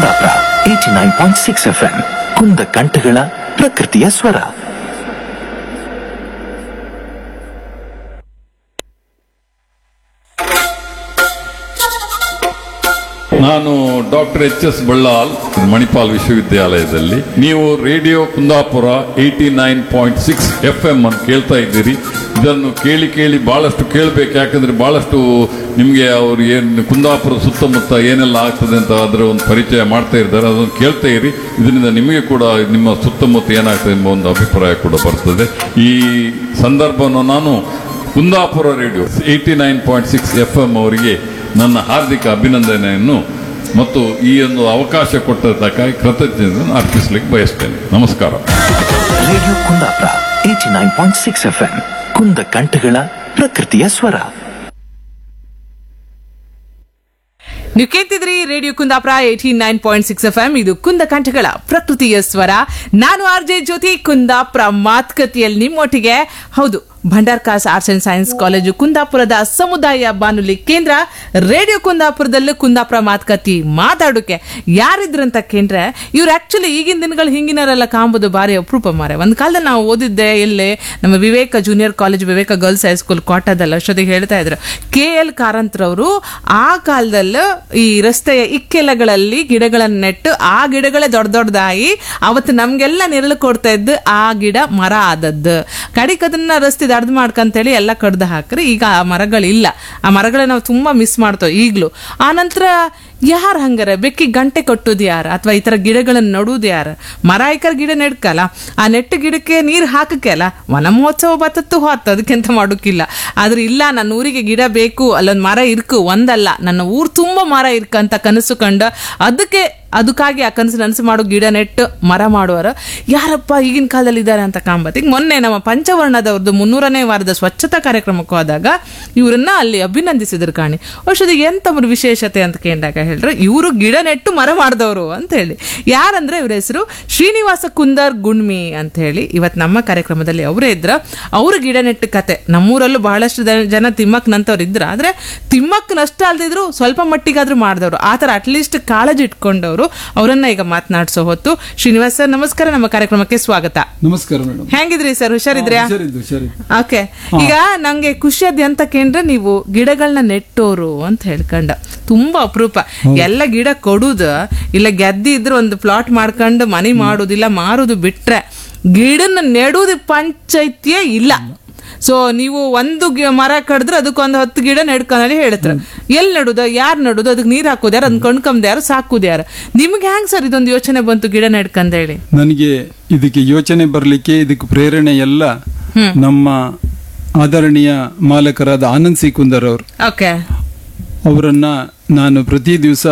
Kundapura eighty nine point six F M ಕುಂದ ಕಂಠಗಳ ಪ್ರಕೃತಿಯ ಸ್ವರ ನಾನು doctor H S Ballal Manipal ವಿಶ್ವವಿದ್ಯಾಲಯದಲ್ಲಿ ನೀವು radio Kundapura eighty nine point six F M ಅನ್ನು ಕೇಳ್ತಾ ಇದ್ದೀರಿ ಇದನ್ನು ಕೇಳಿ ಕೇಳಿ ಬಹಳಷ್ಟು ಕೇಳಬೇಕು ಯಾಕಂದ್ರೆ ಬಹಳಷ್ಟು ನಿಮಗೆ ಅವರು ಏನು ಕುಂದಾಪುರ ಸುತ್ತಮುತ್ತ ಏನೆಲ್ಲ ಆಗ್ತದೆ ಅಂತ ಅದರ ಒಂದು ಪರಿಚಯ ಮಾಡ್ತಾ ಇದ್ದಾರೆ ಅದನ್ನು ಕೇಳ್ತಾ ಇರಿ ಇದರಿಂದ ನಿಮಗೆ ಕೂಡ ನಿಮ್ಮ ಸುತ್ತಮುತ್ತ ಏನಾಗ್ತದೆ ಎಂಬ ಒಂದು ಅಭಿಪ್ರಾಯ ಕೂಡ ಬರ್ತದೆ ಈ ಸಂದರ್ಭವನ್ನು ನಾನು Kundapura radio eighty nine point six F M ಅವರಿಗೆ ನನ್ನ ಹಾರ್ದಿಕ ಅಭಿನಂದನೆಯನ್ನು ಮತ್ತು ಈ ಒಂದು ಅವಕಾಶ ಕೊಟ್ಟದ್ದಕ್ಕಾಗಿ ಕೃತಜ್ಞತೆಯನ್ನು ಅರ್ಪಿಸಲಿಕ್ಕೆ ಬಯಸ್ತೇನೆ ನಮಸ್ಕಾರ radio Kundapura eighty nine point six F M ಕುಂದ ಕಂಠಗಳ ಪ್ರಕೃತಿಯ ಸ್ವರ ನೀವು ಕೇಳ್ತಿದ್ರಿ radio Kundapura eighty nine point six F M ಇದು ಕುಂದ ಕಂಠಗಳ ಪ್ರಕೃತಿಯ ಸ್ವರ ನಾನು ಆರ್ ಜೆ ಜ್ಯೋತಿ ಕುಂದಾಪುರ ಮಾತುಕತೆಯಲ್ಲಿ ನಿಮ್ಮೊಟ್ಟಿಗೆ ಹೌದು Bhandarkars arts and science college ಕುಂದಾಪುರದ ಸಮುದಾಯ ಬಾನುಲಿ ಕೇಂದ್ರ ರೇಡಿಯೋ ಕುಂದಾಪುರದಲ್ಲೂ ಕುಂದಾಪುರ ಮಾತುಕತೆ ಮಾತಾಡೋಕೆ ಯಾರಿದ್ರಂತ ಕೇಂದ್ರ ಇವ್ರು ಆಕ್ಚುಲಿ ಈಗಿನ ದಿನಗಳು ಹಿಂಗಿನವರೆಲ್ಲ ಕಾಂಬುದು ಭಾರಿ ಅಪರೂಪ ಮಾರೆ ಒಂದ್ ಕಾಲದಲ್ಲಿ ನಾವು ಓದಿದ್ದೆ ಎಲ್ಲೇ ನಮ್ಮ Viveka junior college Viveka girls high school ಕೋಟದಲ್ಲಿ ಅಷ್ಟೊತ್ತಿಗೆ ಹೇಳ್ತಾ ಇದ್ರು ಕೆ ಎಲ್ ಕಾರಂತ್ರವರು ಆ ಕಾಲದಲ್ಲಿ ಈ ರಸ್ತೆಯ ಇಕ್ಕೆಲಗಳಲ್ಲಿ ಗಿಡಗಳನ್ನು ನೆಟ್ಟು ಆ ಗಿಡಗಳೇ ದೊಡ್ಡ ದೊಡ್ಡದಾಗಿ ಅವತ್ತು ನಮ್ಗೆಲ್ಲ ನೆರಳು ಕೊಡ್ತಾ ಇದ್ದು ಆ ಗಿಡ ಮರ ಆದದ್ದು ಕಡಿಕ್ ಅದನ್ನ ರಸ್ತೆ ದಡ್ದು ಮಾಡ್ಕಂತೇಳಿ ಎಲ್ಲ ಕಡ್ದು ಹಾಕ್ರಿ ಈಗ ಆ ಮರಗಳಿಲ್ಲ ಆ ಮರಗಳನ್ನ ನಾವು ತುಂಬಾ ಮಿಸ್ ಮಾಡ್ತೇವೆ ಈಗ್ಲೂ ಆ ನಂತರ ಯಾರು ಹಂಗಾರೆ ಬೆಕ್ಕಿ ಗಂಟೆ ಕಟ್ಟೋದು ಯಾರು ಅಥವಾ ಈ ತರ ಗಿಡಗಳನ್ನ ನಡುವುದು ಯಾರು ಮರ ಐಕರ್ ಗಿಡ ನೆಡ್ಕಲ್ಲ ಆ ನೆಟ್ಟು ಗಿಡಕ್ಕೆ ನೀರು ಹಾಕಕ್ಕೆ ಅಲ್ಲ ವನ ಮಹೋತ್ಸವ ಬತ್ತತ್ತು ಹೋತ್ ಅದಕ್ಕೆಂತ ಮಾಡೋಕ್ಕಿಲ್ಲ ಆದ್ರೆ ಇಲ್ಲ ನನ್ನ ಊರಿಗೆ ಗಿಡ ಬೇಕು ಅಲ್ಲೊಂದು ಮರ ಇರ್ಕು ಒಂದಲ್ಲ ನನ್ನ ಊರ್ ತುಂಬಾ ಮರ ಇರ್ಕಂತ ಕನಸು ಕಂಡು ಅದಕ್ಕೆ ಅದಕ್ಕಾಗಿ ಆ ಕನಸು ನನಸು ಮಾಡೋ ಗಿಡ ನೆಟ್ಟು ಮರ ಮಾಡುವವರು ಯಾರಪ್ಪ ಈಗಿನ ಕಾಲದಲ್ಲಿ ಇದ್ದಾರೆ ಅಂತ ಕಾಂಬತ್ ಈಗ ಮೊನ್ನೆ ನಮ್ಮ ಪಂಚವರ್ಣದವ್ರದ್ದು ಮುನ್ನೂರನೇ ವಾರದ ಸ್ವಚ್ಛತಾ ಕಾರ್ಯಕ್ರಮಕ್ಕೆ ಹೋದಾಗ ಇವರನ್ನ ಅಲ್ಲಿ ಅಭಿನಂದಿಸಿದ್ರು ಕಾಣಿ ಔಷಧಿ ಎಂತ ಒಂದು ವಿಶೇಷತೆ ಅಂತ ಕೇಳಿದಾಗ ಹೇಳಿದ್ರೆ ಇವರು ಗಿಡ ನೆಟ್ಟು ಮರ ಮಾಡಿದವರು ಅಂತ ಹೇಳಿ ಯಾರಂದ್ರೆ ಇವ್ರ ಹೆಸರು ಶ್ರೀನಿವಾಸ ಕುಂದರ್ ಗುಣ್ಮಿ ಅಂತ ಹೇಳಿ ಇವತ್ತು ನಮ್ಮ ಕಾರ್ಯಕ್ರಮದಲ್ಲಿ ಅವರೇ ಇದ್ರ ಅವರು ಗಿಡ ನೆಟ್ಟು ಕತೆ ನಮ್ಮೂರಲ್ಲೂ ಬಹಳಷ್ಟು ಜನ- ಜನ ತಿಮ್ಮಕ್ ನಂತವ್ರು ಇದ್ರ ಆದ್ರೆ ತಿಮ್ಮಕ್ ನಷ್ಟ ಅಲ್ದಿದ್ರು ಸ್ವಲ್ಪ ಮಟ್ಟಿಗಾದ್ರೂ ಮಾಡಿದವರು ಆ ಥರ ಅಟ್ಲೀಸ್ಟ್ ಕಾಳಜಿ ಇಟ್ಕೊಂಡವರು ಅವರನ್ನ ಈಗ ಮಾತನಾಡಿಸೋ ಹೊತ್ತು ಶ್ರೀನಿವಾಸ್ ಸರ್ ನಮಸ್ಕಾರ ನಮ್ಮ ಕಾರ್ಯಕ್ರಮಕ್ಕೆ ಸ್ವಾಗತ ನಮಸ್ಕಾರ ಮೇಡಮ್ ಹೆಂಗಿದ್ರಿ ಸರ್ ಹುಷಾರಿದ್ರ್ಯಾ ಹುಷಾರಿದ್ದು ಹುಷಾರಿದ್ದು ಓಕೆ ಈಗ ನಂಗೆ ಖುಷಿ ಅದ್ ಅಂತ ಕೇಂದ್ರ ನೀವು ಗಿಡಗಳನ್ನ ನೆಟ್ಟೋರು ಅಂತ ಹೇಳ್ಕೊಂಡ ತುಂಬಾ ಅಪರೂಪ ಎಲ್ಲ ಗಿಡ ಕೊಡುದು ಇಲ್ಲ ಗೆದ್ದಿ ಇದ್ರೆ ಒಂದು ಪ್ಲಾಟ್ ಮಾಡ್ಕೊಂಡು ಮನೆ ಮಾಡುದಿಲ್ಲ ಮಾರುದು ಬಿಟ್ರೆ ಗಿಡನ ನೆಡುದು ಪಂಚಾಯ್ತಿಯೇ ಇಲ್ಲ ಸೊ ನೀವು ಒಂದು ಗಿ- ಮರ ಕಡಿದ್ರೆ ಅದಕ್ಕೊಂದು ಹತ್ತು ಗಿಡ ನೆಡ್ಕೊಂಡಿ ಹೇಳ್ತಾರೆ ಎಲ್ಲಿ ನೆಡುದು ಯಾರು ನೆಡುದು ಅದಕ್ಕೆ ನೀರ್ ಹಾಕೋದು ಯಾರು ಅದನ್ನ ಕೊಂಡ್ಕೊಂಡ್ ಯಾರು ಸಾಕುದು ಯಾರು ನಿಮ್ಗೆ ಹೆಂಗ್ ಸರ್ ಇದೊಂದು ಯೋಚನೆ ಬಂತು ಗಿಡ ನೆಡ್ಕಂತ ಹೇಳಿ ನನಗೆ ಇದಕ್ಕೆ ಯೋಚನೆ ಬರಲಿಕ್ಕೆ ಇದಕ್ಕೆ ಪ್ರೇರಣೆ ಎಲ್ಲ ನಮ್ಮ ಆದರಣೀಯ ಮಾಲಕರಾದ ಆನಂದ್ ಸಿ ಕುಂದರ್ ಅವರು ಓಕೆ ಅವರನ್ನ ನಾನು ಪ್ರತಿ ದಿವಸ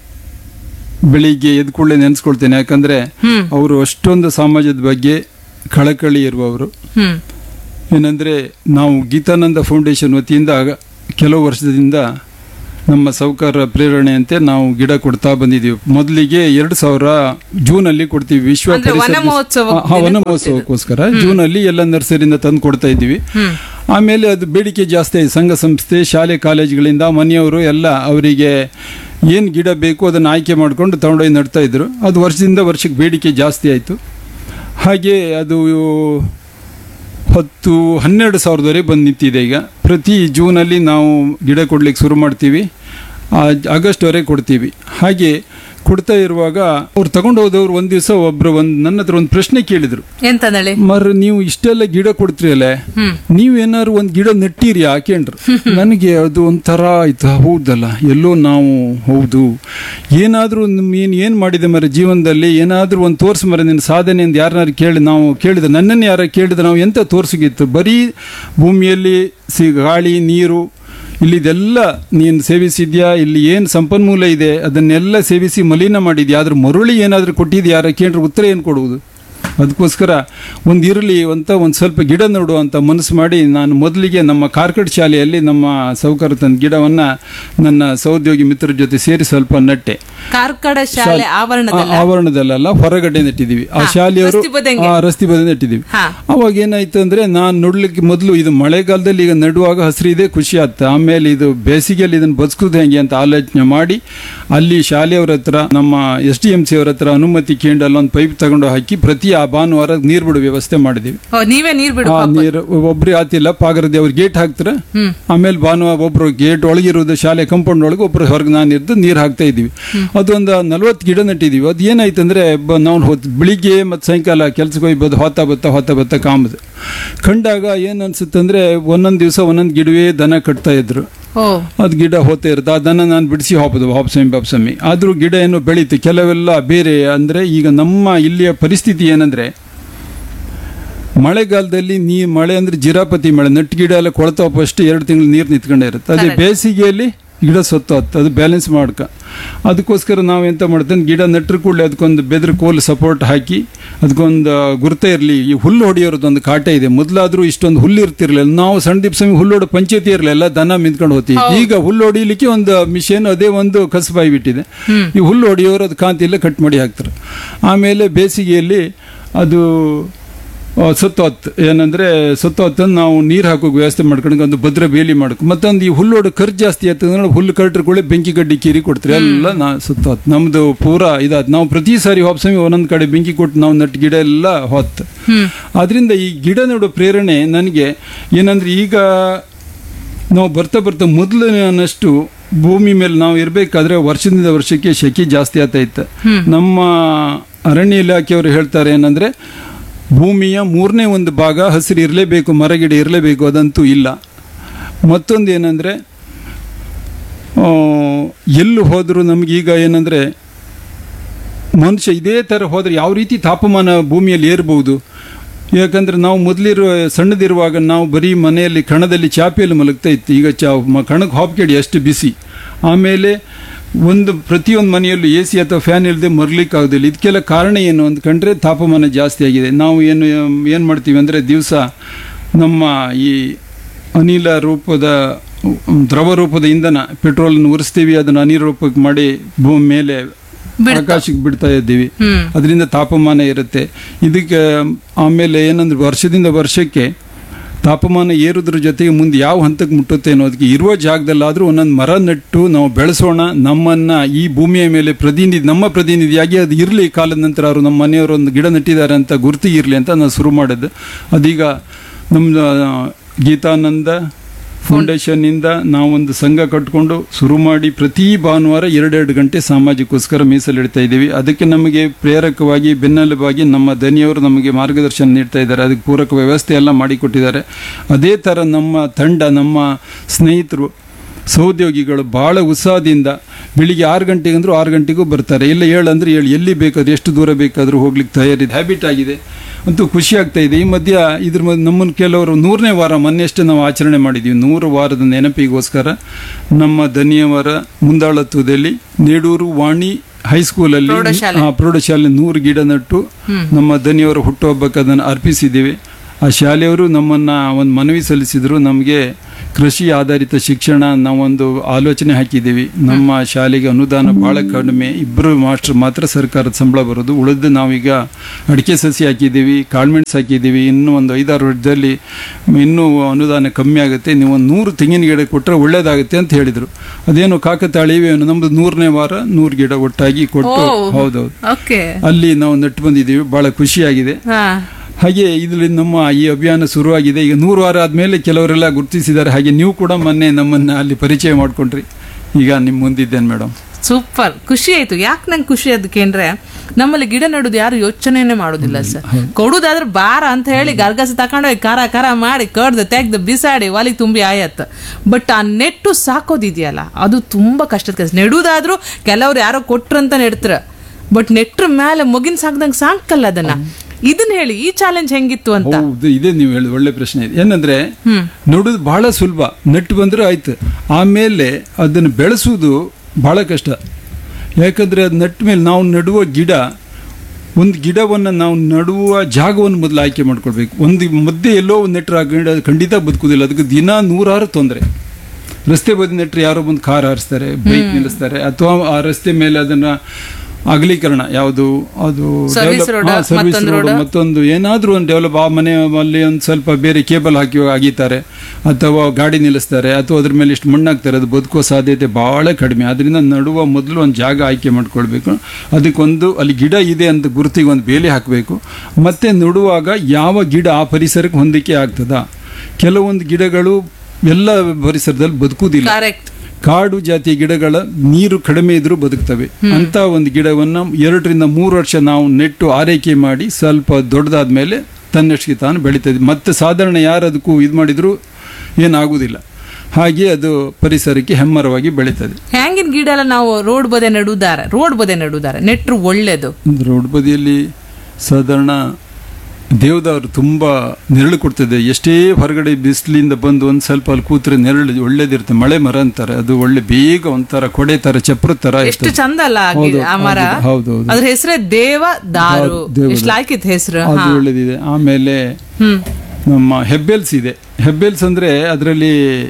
ಬೆಳಿಗ್ಗೆ ಎದ್ದ ಕೂಡಲೇ ನೆನೆಸ್ಕೊಳ್ತೇನೆ ಯಾಕಂದ್ರೆ ಅವರು ಅಷ್ಟೊಂದು ಸಮಾಜದ ಬಗ್ಗೆ ಕಳಕಳಿ ಇರುವವರು ಹ್ಮ್ ಏನಂದ್ರೆ ನಾವು ಗೀತಾನಂದ ಫೌಂಡೇಶನ್ ವತಿಯಿಂದ ಆಗ- ಕೆಲವು ವರ್ಷದಿಂದ ನಮ್ಮ ಸೌಕರ್ಯ ಪ್ರೇರಣೆಯಂತೆ ನಾವು ಗಿಡ ಕೊಡ್ತಾ ಬಂದಿದ್ದೀವಿ ಮೊದಲಿಗೆ ಎರಡು ಸಾವಿರ ಜೂನ್ ಅಲ್ಲಿ ಕೊಡ್ತೀವಿ ವಿಶ್ವ ಅಂದ್ರೆ ಪರಿಸರ ವನ ದಿವಸ- ಮಹೋತ್ಸವ ಹಾ, ವನ ಮಹೋತ್ಸವಕ್ಕೋಸ್ಕರ ಜೂನ್ ಅಲ್ಲಿ ಎಲ್ಲ ನರ್ಸರಿಯಿಂದ ತಂದು ಕೊಡ್ತಾ ಇದ್ದೀವಿ ಆಮೇಲೆ ಅದು ಬೇಡಿಕೆ ಜಾಸ್ತಿ ಆಯ್ತು ಸಂಘ ಸಂಸ್ಥೆ ಶಾಲೆ ಕಾಲೇಜುಗಳಿಂದ ಮನೆಯವರು ಎಲ್ಲ ಅವರಿಗೆ ಏನು ಗಿಡ ಬೇಕು ಅದನ್ನು ಆಯ್ಕೆ ಮಾಡಿಕೊಂಡು ತಗೊಂಡೋಗಿ ನಡ್ತಾ ಇದ್ರು ಅದು ವರ್ಷದಿಂದ ವರ್ಷಕ್ಕೆ ಬೇಡಿಕೆ ಜಾಸ್ತಿ ಆಯಿತು ಹಾಗೆ ಅದು ಹತ್ತು ಹನ್ನೆರಡು ಸಾವಿರದವರೆಗೆ ಬಂದು ನಿಂತಿದೆ ಈಗ ಪ್ರತಿ ಜೂನಲ್ಲಿ ನಾವು ಗಿಡ ಕೊಡ್ಲಿಕ್ಕೆ ಶುರು ಮಾಡ್ತೀವಿ ಆ, ಆಗಸ್ಟ್ವರೆಗೆ ಕೊಡ್ತೀವಿ ಹಾಗೆ ಕೊಡ್ತಾ ಇರುವಾಗ ಅವ್ರು ತಗೊಂಡು ಹೋದವ್ರು ಒಂದು ದಿವಸ ಒಬ್ರು ಒಂದು ನನ್ನ ಹತ್ರ ಒಂದು ಪ್ರಶ್ನೆ ಕೇಳಿದ್ರು ಎಂತಂದಳಿ ಮರ ನೀವು ಇಷ್ಟೆಲ್ಲ ಗಿಡ ಕೊಡ್ತೀರಲ್ಲ ನೀವೇನಾದ್ರು ಒಂದು ಗಿಡ ನೆಟ್ಟಿರಿ ಹಾಕೇಂಡ್ರು ನನಗೆ ಅದು ಒಂಥರ ಆಯ್ತು ಹೌದಲ್ಲ ಎಲ್ಲೋ ನಾವು ಹೌದು ಏನಾದರೂ ನೀನು ಏನು ಮಾಡಿದೆ ಮರ ಜೀವನದಲ್ಲಿ ಏನಾದರೂ ಒಂದು ತೋರಿಸ್ ಮರ ನಿನ್ನ ಸಾಧನೆ ಅಂತ ಯಾರನ್ನಾರು ಕೇಳಿ ನಾವು ಕೇಳಿದ ನನ್ನನ್ನು ಯಾರು ಕೇಳಿದ್ರೆ ನಾವು ಎಂತ ತೋರಿಸಿಗಿತ್ತು ಬರೀ ಭೂಮಿಯಲ್ಲಿ ಸಿ ಗಾಳಿ ನೀರು ಇಲ್ಲಿದೆಲ್ಲ ನೀನು ಸೇವಿಸಿದ್ಯಾ ಇಲ್ಲಿ ಏನು ಸಂಪನ್ಮೂಲ ಇದೆ ಅದನ್ನೆಲ್ಲ ಸೇವಿಸಿ ಮಲಿನ ಮಾಡಿದ್ಯಾ ಅದ್ರ ಮರುಳಿ ಏನಾದರೂ ಕೊಟ್ಟಿದ್ಯಾ ಯಾರ ಕೇಂದ್ರ ಉತ್ತರ ಏನು ಕೊಡುವುದು ಅದಕ್ಕೋಸ್ಕರ ಒಂದು ಇರಲಿ ಅಂತ ಒಂದು ಸ್ವಲ್ಪ ಗಿಡ ನೆಡು ಅಂತ ಮನಸ್ಸು ಮಾಡಿ ನಾನು ಮೊದಲಿಗೆ ನಮ್ಮ ಕಾರ್ಕಟ್ ಶಾಲೆಯಲ್ಲಿ ನಮ್ಮ ಸೌಕರ್ಯ ತಂದ ಗಿಡವನ್ನ ನನ್ನ ಸಹೋದ್ಯೋಗಿ ಮಿತ್ರರ ಜೊತೆ ಸೇರಿ ಸ್ವಲ್ಪ ನಟ್ಟೆ ಕಾರ್ಕಳ ಶಾಲೆ ಆವರಣದಲ್ಲಿ ಆ- ಆವರಣದಲ್ಲ ಹೊರಗಡೆ ನೆಟ್ಟಿದೀವಿ ಆ ಹಾ, ಶಾಲೆಯವರು ರಸ್ತೆ ಬದಿಯಂಗೆ. ಆ, ರಸ್ತೆ ಬದಿ ನೆಟ್ಟಿದೀವಿ ಹಾ. ಅವಾಗ ಏನಾಯ್ತು ಅಂದ್ರೆ ನಾನು ನೋಡ್ಲಿಕ್ಕೆ ಮೊದಲು ಇದು ಮಳೆಗಾಲದಲ್ಲಿ ಈಗ ನೆಡುವಾಗ ಹಸಿರಿದೆ ಖುಷಿ ಆಗ್ತದೆ ಆಮೇಲೆ ಇದು ಬೇಸಿಗೆಯಲ್ಲಿ ಇದನ್ನ ಬದುಕುದು ಹೆಂಗೆ ಅಂತ ಆಲೋಚನೆ ಮಾಡಿ ಅಲ್ಲಿ ಶಾಲೆಯವ್ರ ಹತ್ರ ನಮ್ಮ ಎಸ್ ಡಿ ಎಂ ಸಿ ಅವ್ರ ಹತ್ರ ಅನುಮತಿ ಕೇಂದ್ರ ಅಲ್ಲೊಂದು ಪೈಪ್ ತಗೊಂಡು ಹಾಕಿ ಪ್ರತಿ ಆ ಭಾನುವಾರ ನೀರು ಬಿಡೋ ವ್ಯವಸ್ಥೆ ಮಾಡಿದೀವಿ ಓ, ನೀವೇ ನೀರ್ ಬಿಡು ಆ ಪಾಪ. ನೀರು ಒಬ್ರಿಗೆ ಆತಿಲ್ಲ ಪಾಗರದಿ ಅವ್ರು ಗೇಟ್ ಹಾಕ್ತಾರೆ ಹ್ಮ್. ಆಮೇಲೆ ಭಾನುವಾರ ಒಬ್ರು ಗೇಟ್ ಒಳಗಿರೋದು ಶಾಲೆ ಕಂಪೌಂಡ್ ಒಳಗೆ ಒಬ್ರು ಹೊರಗೆ ನಾನು ಇದ್ದು ನೀರು ಹಾಕ್ತಾ ಇದ್ದೀವಿ ಅದೊಂದು ನಲ್ವತ್ತು ಗಿಡ ನೆಟ್ಟಿದ್ದೀವಿ ಅದು ಏನಾಯ್ತು ಅಂದ್ರೆ ಬ- ನಾವು ಹೊತ್ತು ಬೆಳಿಗ್ಗೆ ಮತ್ತು ಸಾಯಂಕಾಲ ಕೆಲ್ಸಕ್ಕೆ ಹೋಗಿ ಬದ್ದು ಹೊತ್ತ ಬತ್ತ ಹೊತ್ತ ಬತ್ತ ಕಾಮದು ಕಂಡಾಗ ಏನು ಅನ್ಸುತ್ತೆ ಅಂದ್ರೆ ಒಂದೊಂದು ದಿವಸ ಒಂದೊಂದು ಗಿಡವೇ ದನ ಕಟ್ತಾ ಇದ್ರು ಓ ಅದು ಗಿಡ ಹೋಗ್ತಾ ಇರುತ್ತೆ ಅದನ್ನು ನಾನು ಬಿಡಿಸಿ ಹಾಪದು ಹಾಪ್ಸಮಿ ಬಾಪ್ಸಮಿ ಆದರೂ ಗಿಡ ಏನು ಬೆಳೀತು ಕೆಲವೆಲ್ಲ ಬೇರೆ ಅಂದರೆ ಈಗ ನಮ್ಮ ಇಲ್ಲಿಯ ಪರಿಸ್ಥಿತಿ ಏನಂದ್ರೆ ಮಳೆಗಾಲದಲ್ಲಿ ನೀ ಮಳೆ ಅಂದ್ರೆ ಜಿರಾಪತಿ ಮಳೆ ನಟ್ಟು ಗಿಡ ಎಲ್ಲ ಕೊಳ್ತಾವ ಫಸ್ಟ್ ಎರಡು ತಿಂಗಳು ನೀರು ನಿಂತ್ಕೊಂಡೇ ಇರುತ್ತೆ ಅದೇ Correct. ಬೇಸಿಗೆಯಲ್ಲಿ ಗಿಡ ಸತ್ತು ಹತ್ತು ಅದು ಬ್ಯಾಲೆನ್ಸ್ ಮಾಡ್ಕ ಅದಕ್ಕೋಸ್ಕರ ನಾವು ಎಂತ ಮಾಡ್ತೇವೆ ಗಿಡ ನೆಟ್ಟರು ಕೂಡಲೇ ಅದಕ್ಕೊಂದು ಬೆದ್ರ ಕೋಲ್ ಸಪೋರ್ಟ್ ಹಾಕಿ ಅದಕ್ಕೊಂದು ಗುರುತ ಇರಲಿ ಈ ಹುಲ್ಲು ಹೊಡೆಯೋರದೊಂದು ಕಾಟ ಇದೆ ಮೊದಲಾದ್ರೂ ಇಷ್ಟೊಂದು ಹುಲ್ಲು ಇರ್ತಿರ್ಲಿಲ್ಲ ನಾವು ಸಣ್ಣ ದಿಪ್ಸಮಿ ಹುಲ್ಲು ಹೊಡೋ ಪಂಚಾಯತಿ ಇರಲಿಲ್ಲ ದನ ಮಿಂತ್ಕೊಂಡು ಹೋಗ್ತೀವಿ ಈಗ ಹುಲ್ಲು ಹೊಡಿಲಿಕ್ಕೆ ಒಂದು ಮಿಷನ್ ಅದೇ ಒಂದು ಕಸಬಾಯಿ ಬಿಟ್ಟಿದೆ ಈ ಹುಲ್ಲು ಹೊಡೆಯೋರು ಅದು ಕಾಂತಿಲ್ಲ ಕಟ್ ಮಾಡಿ ಹಾಕ್ತಾರೆ ಆಮೇಲೆ ಬೇಸಿಗೆಯಲ್ಲಿ ಅದು ಆ, ಸತ್ತು ಹೊತ್ತು ಏನಂದ್ರೆ ಸತ್ತು ಹೊತ್ತನ್ನು ನಾವು ನೀರು ಹಾಕೋಕೆ ವ್ಯವಸ್ಥೆ ಮಾಡ್ಕೊಂಡು ಒಂದು ಭದ್ರ ಬೇಲಿ ಮಾಡ್ಕೊ ಮತ್ತೊಂದು ಈ ಹುಲ್ಲೋಡು ಖರ್ಚು ಜಾಸ್ತಿ ಆಗ್ತದೆ ಅಂದ್ರೆ ಹುಲ್ಲು ಕಟ್ರಕೊಳ್ಳಿ ಬೆಂಕಿ ಗಡ್ಡಿ ಕೀರಿ ಕೊಡ್ತಾರೆ ಎಲ್ಲ ನಾ ಸತ್ತು ಹೊತ್ತು ನಮ್ದು ಪೂರಾ ಇದಾದ ನಾವು ಪ್ರತಿ ಸಾರಿ ಹೊಪ್ಸಮಿ ಒಂದೊಂದು ಕಡೆ ಬೆಂಕಿ ಕೊಟ್ಟು ನಾವು ನಟ್ಟು ಗಿಡ ಎಲ್ಲ ಹೊತ್ತು ಆದ್ರಿಂದ ಈ ಗಿಡ ನೆಡೋ ಪ್ರೇರಣೆ ನನಗೆ ಏನಂದ್ರೆ ಈಗ ನಾವು ಬರ್ತಾ ಬರ್ತಾ ಮೊದಲಿನಷ್ಟು ಭೂಮಿ ಮೇಲೆ ನಾವು ಇರಬೇಕಾದ್ರೆ ವರ್ಷದಿಂದ ವರ್ಷಕ್ಕೆ ಶೆಕೆ ಜಾಸ್ತಿ ಆಗ್ತಾ ಇತ್ತು ನಮ್ಮ ಅರಣ್ಯ ಇಲಾಖೆಯವರು ಹೇಳ್ತಾರೆ ಏನಂದ್ರೆ ಭೂಮಿಯ ಮೂರನೇ ಒಂದು ಭಾಗ ಹಸಿರು ಇರಲೇಬೇಕು ಮರಗಿಡ ಇರಲೇಬೇಕು ಅದಂತೂ ಇಲ್ಲ ಮತ್ತೊಂದು ಏನಂದ್ರೆ ಆ, ಎಲ್ಲಿ ಹೋದರೂ ನಮಗೀಗ ಏನಂದ್ರೆ ಮನುಷ್ಯ ಇದೇ ಥರ ಹೋದ್ರೆ ಯಾವ ರೀತಿ ತಾಪಮಾನ ಭೂಮಿಯಲ್ಲಿ ಏರ್ಬೋದು ಯಾಕಂದ್ರೆ ನಾವು ಮೊದಲಿರುವ ಸಣ್ಣದಿರುವಾಗ ನಾವು ಬರೀ ಮನೆಯಲ್ಲಿ ಕಣದಲ್ಲಿ ಚಾಪೆಯಲ್ಲಿ ಮಲಗ್ತಾ ಇತ್ತು ಈಗ ಚಾ ಮ- ಕಣಕ್ಕೆ ಹಾಪ್ಕೇಡಿ ಅಷ್ಟು ಬಿಸಿ ಆಮೇಲೆ ಒಂದು ಪ್ರತಿಯೊಂದು ಮನೆಯಲ್ಲೂ ಎ ಸಿ ಅಥವಾ ಫ್ಯಾನ್ ಇಲ್ಲದೆ ಮರ್ಲಿಕ್ಕೆ ಆಗೋದಿಲ್ಲ ಇದಕ್ಕೆಲ್ಲ ಕಾರಣ ಏನು ಅಂದ್ಕೊಂಡ್ರೆ ತಾಪಮಾನ ಜಾಸ್ತಿ ಆಗಿದೆ ನಾವು ಏನು ಏನು ಮಾಡ್ತೀವಿ ಅಂದರೆ ದಿವಸ ನಮ್ಮ ಈ ಅನಿಲ ರೂಪದ ಉಮ್, ದ್ರವ ರೂಪದ ಇಂಧನ ಪೆಟ್ರೋಲನ್ನು ಉರಿಸ್ತೀವಿ ಅದನ್ನು ಅನಿಲ ರೂಪಕ್ಕೆ ಮಾಡಿ ಭೂಮಿ ಮೇಲೆ ಬಿಡ್ತಾ. ಆಕಾಶಕ್ಕೆ ಬಿಡ್ತಾ ಇದ್ದೀವಿ ಹ್ಮ್. ಅದರಿಂದ ತಾಪಮಾನ ಇರುತ್ತೆ ಇದಕ್ಕೆ ಆಮೇಲೆ ಏನಂದ್ರೆ ವರ್ಷದಿಂದ ವರ್ಷಕ್ಕೆ ತಾಪಮಾನ ಏರೋದ್ರ ಜೊತೆಗೆ ಮುಂದೆ ಯಾವ ಹಂತಕ್ಕೆ ಮುಟ್ಟುತ್ತೆ ಅನ್ನೋದಕ್ಕೆ ಇರುವ ಜಾಗದಲ್ಲಾದರೂ ಒಂದೊಂದು ಮರ ನೆಟ್ಟು ನಾವು ಬೆಳೆಸೋಣ ನಮ್ಮನ್ನ ಈ ಭೂಮಿಯ ಮೇಲೆ ಪ್ರತಿನಿಧಿ ನಮ್ಮ ಪ್ರತಿನಿಧಿಯಾಗಿ ಅದು ಇರಲಿ ಕಾಲದ ನಂತರ ಅವರು ನಮ್ಮ ಮನೆಯವರು ಒಂದು ಗಿಡ ನೆಟ್ಟಿದ್ದಾರೆ ಅಂತ ಗುರುತು ಇರಲಿ ಅಂತ ನಾನು ಶುರು ಮಾಡಿದ್ದು ಅದೀಗ ನಮ್ಮ ಗೀತಾನಂದ ಫೌಂಡೇಶನ್ನಿಂದ ನಾವೊಂದು ಸಂಘ ಕಟ್ಕೊಂಡು ಶುರು ಮಾಡಿ ಪ್ರತಿ ಭಾನುವಾರ ಎರಡೆರಡು ಗಂಟೆ ಸಾಮಾಜಿಕೋಸ್ಕರ ಮೀಸಲಿಡ್ತಾ ಇದ್ದೀವಿ ಅದಕ್ಕೆ ನಮಗೆ ಪ್ರೇರಕವಾಗಿ ಬೆನ್ನೆಲುಬಾಗಿ ನಮ್ಮ ದನಿಯವರು ನಮಗೆ ಮಾರ್ಗದರ್ಶನ ನೀಡ್ತಾ ಇದ್ದಾರೆ ಅದಕ್ಕೆ ಪೂರಕ ವ್ಯವಸ್ಥೆ ಎಲ್ಲ ಮಾಡಿಕೊಟ್ಟಿದ್ದಾರೆ ಅದೇ ಥರ ನಮ್ಮ ತಂಡ ನಮ್ಮ ಸ್ನೇಹಿತರು ಸಹೋದ್ಯೋಗಿಗಳು ಬಹಳ ಉತ್ಸಾಹದಿಂದ ಬೆಳಿಗ್ಗೆ ಆರು ಗಂಟೆಗೆ ಅಂದರೂ ಆರು ಗಂಟೆಗೂ ಬರ್ತಾರೆ ಇಲ್ಲ ಏಳು ಅಂದ್ರೆ ಏಳು ಎಲ್ಲಿ ಬೇಕಾದ್ರೂ ಎಷ್ಟು ದೂರ ಬೇಕಾದರೂ ಹೋಗ್ಲಿಕ್ಕೆ ತಯಾರಿದೆ ಹ್ಯಾಬಿಟ್ ಆಗಿದೆ ಅಂತೂ ಖುಷಿ ಆಗ್ತಾ ಇದೆ ಈ ಮಧ್ಯ ಇದ್ರ ಮಧ್ಯೆ ನಮ್ಮನ್ನು ಕೆಲವರು ನೂರನೇ ವಾರ ಮೊನ್ನೆಷ್ಟೇ ನಾವು ಆಚರಣೆ ಮಾಡಿದ್ದೀವಿ ನೂರು ವಾರದ ನೆನಪಿಗೋಸ್ಕರ ನಮ್ಮ ದನಿಯವರ ಮುಂದಾಳತ್ವದಲ್ಲಿ ನೇಡೂರು ವಾಣಿ ಹೈಸ್ಕೂಲಲ್ಲಿ ಪ್ರೌಢಶಾಲೆ. ಆ, ಪ್ರೌಢಶಾಲೆ ನೂರು ಗಿಡ ನಟ್ಟು ನಮ್ಮ ದನಿಯವರ ಹುಟ್ಟುಹಬ್ಬಕ್ಕೆ ಅದನ್ನು ಅರ್ಪಿಸಿದ್ದೀವಿ ಆ ಶಾಲೆಯವರು ನಮ್ಮನ್ನ ಒಂದು ಮನವಿ ಸಲ್ಲಿಸಿದ್ರು ನಮಗೆ ಕೃಷಿ ಆಧಾರಿತ ಶಿಕ್ಷಣ ನಾವೊಂದು ಆಲೋಚನೆ ಹಾಕಿದ್ದೀವಿ ನಮ್ಮ ಶಾಲೆಗೆ ಅನುದಾನ ಬಹಳ ಕಡಿಮೆ ಇಬ್ಬರು ಮಾಸ್ಟರ್ ಮಾತ್ರ ಸರ್ಕಾರದ ಸಂಬಳ ಬರೋದು ಉಳಿದು ನಾವೀಗ ಅಡಿಕೆ ಸಸಿ ಹಾಕಿದ್ದೀವಿ ಕಾಳ್ಮೆಣ್ಸು ಹಾಕಿದ್ದೀವಿ ಇನ್ನೂ ಒಂದು ಐದಾರು ವರ್ಷದಲ್ಲಿ ಇನ್ನೂ ಅನುದಾನ ಕಮ್ಮಿ ಆಗುತ್ತೆ ನೀವು ಒಂದು ನೂರು ತೆಂಗಿನ ಗಿಡ ಕೊಟ್ಟರೆ ಒಳ್ಳೇದಾಗುತ್ತೆ ಅಂತ ಹೇಳಿದರು ಅದೇನು ಕಾಕತಾಳೀವಿ ನಮ್ಮದು ನೂರನೇ ವಾರ ನೂರು ಗಿಡ ಒಟ್ಟಾಗಿ ಕೊಟ್ಟು ಓ. ಹೌದೌದು ಓಕೆ ಅಲ್ಲಿ ನಾವು ನೆಟ್ಟು ಬಂದಿದ್ದೀವಿ ಬಹಳ ಖುಷಿಯಾಗಿದೆ ಹಾ ಹಾಗೆ ಇದರಲ್ಲಿ ನಮ್ಮ ಈ ಅಭಿಯಾನ ಶುರುವಾಗಿದೆ ಈಗ ನೂರು ವಾರ ಆದಮೇಲೆ ಕೆಲವರೆಲ್ಲ ಗುರುತಿಸಿದ್ದಾರೆ ಹಾಗೆ ನೀವು ಕೂಡ ಮೊನ್ನೆ ನಮ್ಮನ್ನ ಅಲ್ಲಿ ಪರಿಚಯ ಮಾಡ್ಕೊಂಡ್ರಿ ಈಗ ನಿಮ್ಮ ಮುಂದಿದ್ದೇನೆ ಮೇಡಮ್ ಸೂಪರ್ ಖುಷಿ ಆಯ್ತು ಯಾಕೆ ನಂಗೆ ಖುಷಿ ಅದಕ್ಕೆ ಅಂದ್ರೆ ನಮ್ಮಲ್ಲಿ ಗಿಡ ನೆಡೋದು ಯಾರು ಯೋಚನೆನೇ ಮಾಡೋದಿಲ್ಲ ಸರ್ ಕೊಡುದಾದ್ರೆ ಬಾರ ಅಂತ ಹೇಳಿ ಗರ್ಗಸ ತಕೊಂಡೋಗಿ ಖಾರ ಖಾರ ಮಾಡಿ ಕಡ್ದು ತೆಗ್ದು ಬಿಸಾಡಿ ಒಲಿಗೆ ತುಂಬಿ ಆಯತ್ತ ಬಟ್ ಆ ನೆಟ್ಟು ಸಾಕೋದಿದೆಯಲ್ಲ ಅದು ತುಂಬಾ ಕಷ್ಟದ ಕೆಲಸ ನೆಡುದಾದ್ರೂ ಕೆಲವ್ರು ಯಾರೋ ಕೊಟ್ರಂತ ನೆಡ್ತಾರ ಬಟ್ ನೆಟ್ರ ಮೇಲೆ ಮುಗಿನ ಸಾಕ್ದಂಗೆ ಸಾಕಲ್ಲ ಅದನ್ನ ಇದನ್ನ ಹೇಳಿ ಈ ಚಾಲೆಂಜ್ ಹೆಂಗಿತ್ತು ಅಂತ ಹೌದು ಇದೇ ನೀವು ಹೇಳಿದ ಒಳ್ಳೆ ಪ್ರಶ್ನೆ ಇದೆ ಏನಂದ್ರೆ ಹ್ಮ್. ನೋಡೋದು ಬಹಳ ಸುಲಭ ನೆಟ್ಟು ಬಂದ್ರೆ ಆಯ್ತು ಆಮೇಲೆ ಅದನ್ನು ಬೆಳೆಸುವುದು ಬಹಳ ಕಷ್ಟ ಯಾಕಂದ್ರೆ ಅದು ನೆಟ್ಟ ಮೇಲೆ ನಾವು ನೆಡುವ ಗಿಡ ಒಂದು ಗಿಡವನ್ನು ನಾವು ನಡುವ ಜಾಗವನ್ನು ಮೊದಲು ಆಯ್ಕೆ ಮಾಡ್ಕೊಳ್ಬೇಕು ಒಂದು ಮಧ್ಯೆ ಎಲ್ಲೋ ಒಂದು ನೆಟ್ಟರೆ ಆ ಗಿಡ ಖಂಡಿತ ಬದುಕುದಿಲ್ಲ ಅದಕ್ಕೆ ದಿನ ನೂರಾರು ತೊಂದರೆ ರಸ್ತೆ ಬದಿ ನೆಟ್ಟರೆ ಯಾರೋ ಬಂದು ಕಾರ್ ಹಾರಿಸ್ತಾರೆ ಬೈಕ್ ನಿಲ್ಲಿಸ್ತಾರೆ ಅಥವಾ ಆ ರಸ್ತೆ ಮೇಲೆ ಅದನ್ನ ಅಗಲೀಕರಣ ಯಾವುದು ಅದು Service develop- road, ಹಾ, service ಮತ್ತೊಂದು road, road. ಮತ್ತೊಂದು ಏನಾದ್ರೂ ಒಂದು ಡೆವಲಪ್ ಆ ಮನೆ ಅಲ್ಲಿ ಒಂದು ಸ್ವಲ್ಪ ಬೇರೆ ಕೇಬಲ್ ಹಾಕಿ ಅಗೀತಾರೆ ಅಥವಾ ಗಾಡಿ ನಿಲ್ಲಿಸ್ತಾರೆ ಅಥವಾ ಅದ್ರ ಮೇಲೆ ಇಷ್ಟು ಮಣ್ಣಾಕ್ತಾರೆ ಅದು ಬದುಕುವ ಸಾಧ್ಯತೆ ಬಹಳ ಕಡಿಮೆ ಅದರಿಂದ ನಡುವ ಮೊದಲು ಒಂದು ಜಾಗ ಆಯ್ಕೆ ಮಾಡ್ಕೊಳ್ಬೇಕು ಅದಕ್ಕೊಂದು ಅಲ್ಲಿ ಗಿಡ ಇದೆ ಅಂತ ಗುರುತಿಗೆ ಒಂದು ಬೇಲಿ ಹಾಕಬೇಕು ಮತ್ತೆ ನಡುವಾಗ ಯಾವ ಗಿಡ ಆ ಪರಿಸರಕ್ಕೆ ಹೊಂದಿಕೆ ಆಗ್ತದ ಕೆಲವೊಂದು ಗಿಡಗಳು ಎಲ್ಲ ಪರಿಸರದಲ್ಲಿ ಬದುಕುವುದಿಲ್ಲ ಕರೆಕ್ಟ್ ಕಾಡು ಜಾತಿಯ ಗಿಡಗಳ ನೀರು ಕಡಿಮೆ ಇದ್ರೂ ಬದುಕ್ತವೆ ಅಂತ ಒಂದು ಗಿಡವನ್ನು ಎರಡರಿಂದ ಮೂರು ವರ್ಷ ನಾವು ನೆಟ್ಟು ಆರೈಕೆ ಮಾಡಿ ಸ್ವಲ್ಪ ದೊಡ್ಡದಾದ ಮೇಲೆ ತನ್ನಷ್ಟಕ್ಕೆ ತಾನು ಬೆಳೀತದೆ ಮತ್ತೆ ಸಾಧಾರಣ ಯಾರು ಅದಕ್ಕೂ ಇದು ಮಾಡಿದ್ರು ಏನಾಗುವುದಿಲ್ಲ ಹಾಗೆ ಅದು ಪರಿಸರಕ್ಕೆ ಹೆಮ್ಮರವಾಗಿ ಬೆಳೀತದೆ ಹ್ಯಾಂಗಿನ ಗಿಡ ಎಲ್ಲ ನಾವು ರೋಡ್ ಬದೆ ನೆಡುದಾರೆ ರೋಡ್ ಬದೆ ನೆಡುದಾರೆ ನೆಟ್ರು ಒಳ್ಳೇದು ಒಂದು ರೋಡ್ ಬದಿಯಲ್ಲಿ ಸಾಧಾರಣ ದೇವದವರು ತುಂಬ ನೆರಳು ಕೊಡ್ತದೆ ಎಷ್ಟೇ ಹೊರಗಡೆ ಬಿಸಿಲಿಂದ ಬಂದು ಒಂದು ಸ್ವಲ್ಪ ಅಲ್ಲಿ ಕೂತ್ರೆ ನೆರಳು ಒಳ್ಳೇದಿರುತ್ತೆ ಮಳೆ ಮರ ಅಂತಾರೆ ಅದು ಒಳ್ಳೆ ಬೇಗ ಒಂಥರ ಕೊಡೆ ತರ ಚಪ್ರ ತರ ಎಷ್ಟು ಇರ್ತದೆ ಚಂದ ಅಲ್ಲ ಆ ಗಿಡ- ಹೌದು, ಆ ಮರ ಹೌದು, ಹೌದು, ಹೌದು. ಅದ್ರ ಹೆಸರೇ ದೇವ ದಾರು ದೇವದಾರು. ಎಷ್ಟು ಲಾಯ್ಕಿತ್ ಹೆಸರು ಅದು ಒಳ್ಳೇದಿದೆ ಆಮೇಲೆ ಹ್ಮ್ ನಮ್ಮ ಹೆಬ್ಬೆಲ್ಸ್ ಇದೆ ಹೆಬ್ಬೆಲ್ಸ್ ಅಂದ್ರೆ ಅದರಲ್ಲಿ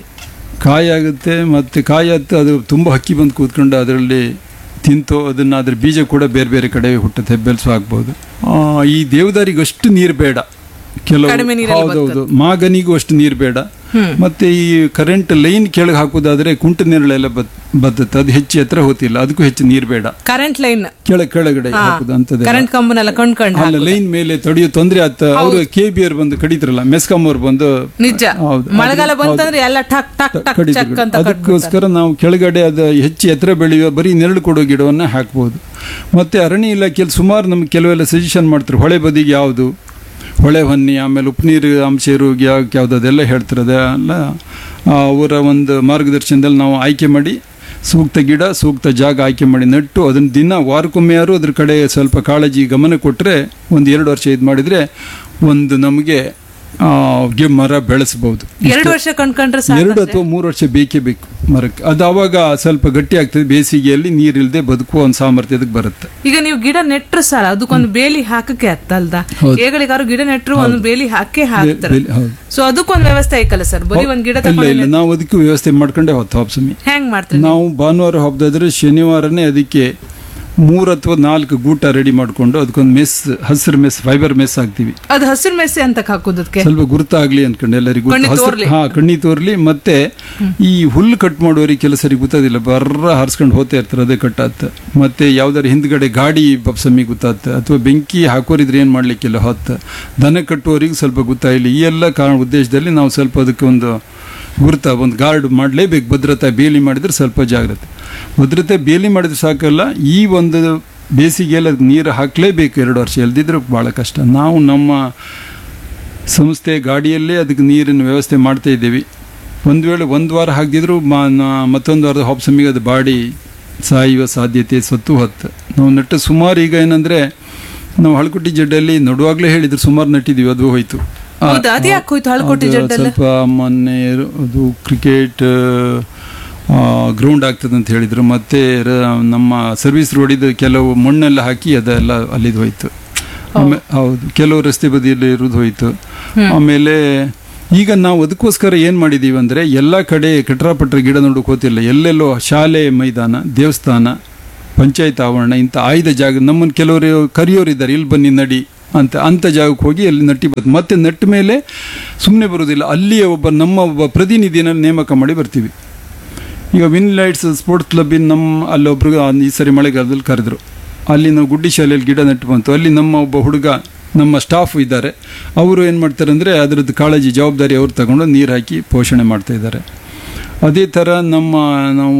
ಕಾಯಾಗುತ್ತೆ ಮತ್ತೆ ಕಾಯತ್ತೆ ಅದು ತುಂಬ ಹಕ್ಕಿ ಬಂದು ಕೂತ್ಕೊಂಡು ಅದರಲ್ಲಿ ತಿಂತು ಅದನ್ನ ಅದ್ರ ಬೀಜ ಕೂಡ ಬೇರೆ ಬೇರೆ ಕಡೆ ಹುಟ್ಟುತ್ತೆ ಹೆಬ್ಬೆಲ್ಸು ಆಗ್ಬೋದು ಆ, ಈ ದೇವದಾರಿಗೆ ಅಷ್ಟು ನೀರು ಬೇಡ ಕೆಲವು ಕಡಿಮೆ ನೀರಲ್ಲಿ ಹೌದೌದು ಮಾಗನಿಗೂ ಅಷ್ಟು ನೀರು ಬೇಡ ಮತ್ತೆ ಈ ಕರೆಂಟ್ ಲೈನ್ ಕೆಳಗೆ ಹಾಕೋದಾದ್ರೆ ಕುಂಟ ನೆರಳೆಲ್ಲ ಬತ್ ಬರ್ತದೆ ಅದು ಹೆಚ್ಚು ಎತ್ತರ ಹೋತಿಲ್ಲ ಅದಕ್ಕೂ ಹೆಚ್ಚು ನೀರು ಬೇಡ ಕರೆಂಟ್ ಲೈನ್ ಕೆಳ ಕೆಳಗಡೆ ಹಾಕುದು ಅಂತದೆ ಕರೆಂಟ್ ಕಂಬನೆಲ್ಲ ಕೊಂಡ್ಕೊಂಡು ಅಲ್ಲ ಲೈನ್ ಮೇಲೆ ತಡೆಯೋ ತೊಂದರೆ ಆತ ಅವರು ಕೆ ಬಿ ಅವ್ರು ಬಂದು ಕಡಿತಾರಲ್ಲ ಮೆಸ್ಕಾಂ ಅವ್ರು ಬಂದು ನಿಜ ಹೌದು. ಮಳೆಗಾಲ ಅದು- ಬಂತಂದ್ರೆ ಎಲ್ಲ ಟಕ್ ಟಕ್ ಟಕ್ ಕಡಿದ್ರು. ಚಕ್ ಅಂತ ಕಟ್ಬಿಡ್ತಾರೆ. ಅದಕ್ಕೋಸ್ಕರ ನಾವು ಕೆಳಗಡೆ ಅದು ಹೆಚ್ಚು ಎತ್ತರ ಬೆಳೆಯುವ ಬರೀ ನೆರಳು ಕೊಡೋ ಗಿಡವನ್ನ ಹಾಕ್ಬೋದು ಮತ್ತೆ ಅರಣ್ಯ ಇಲಾಖೆಯಲ್ಲಿ ಸುಮಾರು ನಮ್ಗೆ ಕೆಲವೆಲ್ಲ ಸಜೆಷನ್ ಮಾಡ್ತಾರೆ ಹೊಳೆ ಬದಿಗೆ ಯಾವುದು ಹೊಳೆ ಹೊನ್ನಿ ಆಮೇಲೆ ಉಪ್ಪುನೀರು ಅಂಶ ಇರುವಿಗೆ ಯಾವ್ದು ಯಾವ್ದು ಅದೆಲ್ಲ ಹೇಳ್ತಾರೆ ಅದೆಲ್ಲ ಆ, ಅವರ ಒಂದು ಮಾರ್ಗದರ್ಶನದಲ್ಲಿ ನಾವು ಆಯ್ಕೆ ಮಾಡಿ ಸೂಕ್ತ ಗಿಡ ಸೂಕ್ತ ಜಾಗ ಆಯ್ಕೆ ಮಾಡಿ ನೆಟ್ಟು ಅದನ್ನ ದಿನ ವಾರಕ್ಕೊಮ್ಮೆಯಾರು ಅದ್ರ ಕಡೆ ಸ್ವಲ್ಪ ಕಾಳಜಿ ಗಮನ ಕೊಟ್ಟರೆ ಒಂದು ಎರಡು ವರ್ಷ ಇದು ಮಾಡಿದರೆ ಒಂದು ನಮಗೆ ಆ, ಗಿ- ಮರ ಬೆಳೆಸಬಹುದು ಎರಡು ವರ್ಷ ಕೊಂಡ್ಕೊಂಡ್ರೆ ಎರಡು ಸಾಕು ಅಥವಾ ಮೂರು ವರ್ಷ ಬೇಕೇ ಬೇಕು ಮರಕ್ಕೆ ಅದು ಅವಾಗ ಸ್ವಲ್ಪ ಗಟ್ಟಿ ಆಗ್ತದೆ ಬೇಸಿಗೆಯಲ್ಲಿ ನೀರಿಲ್ಲದೆ ಬದುಕುವ ಒಂದು ಸಾಮರ್ಥ್ಯ ಅದಕ್ಕೆ ಬರುತ್ತೆ ಈಗ ನೀವು ಗಿಡ ನೆಟ್ರು ಸಾಲ ಅದಕ್ಕೊಂದು ಬೇಲಿ ಹಾಕಕ್ಕೆ ಅತ್ತಲ್ದ ಹೌದು. ಏಗಳಿಗಾರು ಗಿಡ ನೆಟ್ರು ಒಂದು ಬೇಲಿ ಹಾಕೇ ಹಾಕ್ತಾರೆ ಬೇಲಿ- ಹೌದು. ಸೊ ಅದಕ್ಕೊಂದು ವ್ಯವಸ್ಥೆ ಐಕಲ್ಲ ಸರ್ ಬರೀ ಒಂದ್ ಗಿಡ ಇಲ್ಲ ತಗೊಂಡು ಇಲ್ಲ ನಾವು ಅದಕ್ಕೆ ವ್ಯವಸ್ಥೆ ಮಾಡ್ಕೊಂಡೆ ಹೊತ್ತು ಹಬ್ಸಮಿ ಹೆಂಗ್ ಮಾಡ್ತೀರಿ ನಾವು ಭಾನುವಾರ ಹಬ್ಬದಾದ್ರೆ ಶನಿವಾರನೇ ಅದಕ್ಕೆ ಮೂರು ಅಥವಾ ನಾಲ್ಕು ಗೂಟ ರೆಡಿ ಮಾಡಿಕೊಂಡು ಅದಕ್ಕೊಂದು ಮೆಸ್ ಹಸಿರು ಮೆಸ್ ಫೈಬರ್ ಮೆಸ್ ಹಾಕ್ತೀವಿ ಅದು ಹಸಿರು ಮೆಸ್ಸೆ ಅಂತ ಹಾಕೋದಕ್ಕೆ ಸ್ವಲ್ಪ ಗುರುತಾಗ್ಲಿ ಅನ್ಕೊಂಡು ಎಲ್ಲರಿಗೂ ಕಣ್ಣಿ ಹಸಿರು- ತೋರ್ಲಿ. ಹಾ ಕಣ್ಣಿ ತೋರ್ಲಿ ಮತ್ತೆ ಈ ಹುಲ್ಲು ಕಟ್ ಮಾಡುವವರಿಗೆ ಕೆಲಸರಿಗೆ ಗೊತ್ತಾದಿಲ್ಲ ಬರ್ರ ಹಾರಿಸ್ಕೊಂಡು ಹೋಗ್ತಾ ಇರ್ತಾರೆ ಅದೇ ಕಟ್ಟಾತ ಮತ್ತೆ ಯಾವ್ದಾರು ಹಿಂದ್ಗಡೆ ಗಾಡಿ ಬಪ್ಸಮ್ಮಿ ಗೊತ್ತಾತ ಅಥವಾ ಬೆಂಕಿ ಹಾಕೋರಿದ್ರೆ ಏನ್ ಮಾಡ್ಲಿಕ್ಕಿಲ್ಲ ಹೊತ್ತ ದನ ಕಟ್ಟುವವರಿಗೆ ಸ್ವಲ್ಪ ಗೊತ್ತಾಗಿಲ್ಲ ಈ ಎಲ್ಲ ಕಾರಣ ಉದ್ದೇಶದಲ್ಲಿ ನಾವು ಸ್ವಲ್ಪ ಅದಕ್ಕೆ ಒಂದು ಗುರುತ ಒಂದು ಗಾರ್ಡ್ ಮಾಡಲೇಬೇಕು ಭದ್ರತಾ ಬೇಲಿ ಮಾಡಿದ್ರೆ ಸ್ವಲ್ಪ ಜಾಗ್ರತೆ ಭದ್ರತೆ ಬೇಲಿ ಮಾಡಿದ್ರೆ ಸಾಕಲ್ಲ ಈ ಒಂದು ಬೇಸಿಗೆಯಲ್ಲಿ ಅದಕ್ಕೆ ನೀರು ಹಾಕಲೇಬೇಕು ಎರಡು ವರ್ಷ ಎಲ್ದಿದ್ರೆ ಭಾಳ ಕಷ್ಟ ನಾವು ನಮ್ಮ ಸಂಸ್ಥೆ ಗಾಡಿಯಲ್ಲೇ ಅದಕ್ಕೆ ನೀರಿನ ವ್ಯವಸ್ಥೆ ಮಾಡ್ತಾ ಇದ್ದೀವಿ ಒಂದು ವೇಳೆ ಒಂದು ವಾರ ಹಾಕಿದ್ರು ಮತ್ತೊಂದು ವಾರದ ಹಾಪ್ಸಮ್ಮಿಗೆ ಅದು ಬಾಡಿ ಸಾಯುವ ಸಾಧ್ಯತೆ ಸತ್ತು ಹೊತ್ತು ನಾವು ನೆಟ್ಟ ಸುಮಾರು ಈಗ ಏನಂದರೆ ನಾವು ಹಳಕುಟ್ಟಿ ಜಡ್ಡಲ್ಲಿ ನಡುವಾಗಲೇ ಹೇಳಿದ್ರು ಸುಮಾರು ನೆಟ್ಟಿದ್ದೀವಿ ಅದು ಹೋಯ್ತು ಆ, ಹೌದಾ? ಅದು ಯಾಕೆ ಹೋಯ್ತು ಹಳಕುಟ್ಟಿ ಅದು ಜಡ್ಡಲ್ಲಿ? ಸ್ವಲ್ಪ ಮೊನ್ನೆ ರು- ಅದು ಕ್ರಿಕೆಟ್ ಗ್ರೌಂಡ್ ಆಗ್ತದೆ ಅಂತ ಹೇಳಿದ್ರು ಮತ್ತೆ ರ- ನಮ್ಮ ಸರ್ವಿಸ್ ರೋಡಿದು ಕೆಲವು ಮಣ್ಣೆಲ್ಲ ಹಾಕಿ ಅದೆಲ್ಲ ಅಲ್ಲಿದು ಹೋಯ್ತು ಆಮೇ ಹೌದು ಕೆಲವು ರಸ್ತೆ ಬದಿಯಲ್ಲಿ ಇರೋದು ಹೋಯ್ತು ಆಮೇಲೆ ಈಗ ನಾವು ಅದಕ್ಕೋಸ್ಕರ ಏನು ಮಾಡಿದ್ದೀವಿ ಅಂದರೆ ಎಲ್ಲ ಕಡೆ ಕಟ್ರಾಪಟ್ರ ಗಿಡ ನೋಡೋಕೆ ಹೋತಿಲ್ಲ ಎಲ್ಲೆಲ್ಲೋ ಶಾಲೆ ಮೈದಾನ ದೇವಸ್ಥಾನ ಪಂಚಾಯತ್ ಆವರಣ ಇಂಥ ಆಯ್ದ ಜಾಗ ನಮ್ಮನ್ನು ಕೆಲವರು ಕರೆಯೋರಿದ್ದಾರೆ ಇಲ್ಲಿ ಬನ್ನಿ ನಡಿ ಅಂತ ಅಂಥ ಜಾಗಕ್ಕೆ ಹೋಗಿ ಅಲ್ಲಿ ನಟ್ಟಿ ಬರ್ತದೆ ಮತ್ತೆ ನಟ್ಟ ಮೇಲೆ ಸುಮ್ಮನೆ ಬರೋದಿಲ್ಲ ಅಲ್ಲಿಯೇ ಒಬ್ಬ ನಮ್ಮ ಒಬ್ಬ ಪ್ರತಿನಿಧಿನ ನೇಮಕ ಮಾಡಿ ಬರ್ತೀವಿ ಈಗ ವಿನ್ ಲೈಟ್ಸ್ ಸ್ಪೋರ್ಟ್ಸ್ ಕ್ಲಬ್ಬಿನ ನಮ್ಮ ಅಲ್ಲೊಬ್ರು ಈ ಸರಿ ಮಳೆಗಾಲದಲ್ಲಿ ಕರೆದ್ರು ಅಲ್ಲಿ ನಾವು ಗುಡ್ಡಿ ಶಾಲೆಯಲ್ಲಿ ಗಿಡ ನೆಟ್ಟು ಬಂತು ಅಲ್ಲಿ ನಮ್ಮ ಒಬ್ಬ ಹುಡುಗ ನಮ್ಮ ಸ್ಟಾಫ್ ಇದ್ದಾರೆ ಅವರು ಏನು ಮಾಡ್ತಾರೆ ಅಂದರೆ ಅದರದ್ದು ಕಾಳಜಿ ಜವಾಬ್ದಾರಿ ಅವ್ರು ತಗೊಂಡು ನೀರು ಹಾಕಿ ಪೋಷಣೆ ಮಾಡ್ತಾ ಇದ್ದಾರೆ ಅದೇ ಥರ ನಮ್ಮ ನಾವು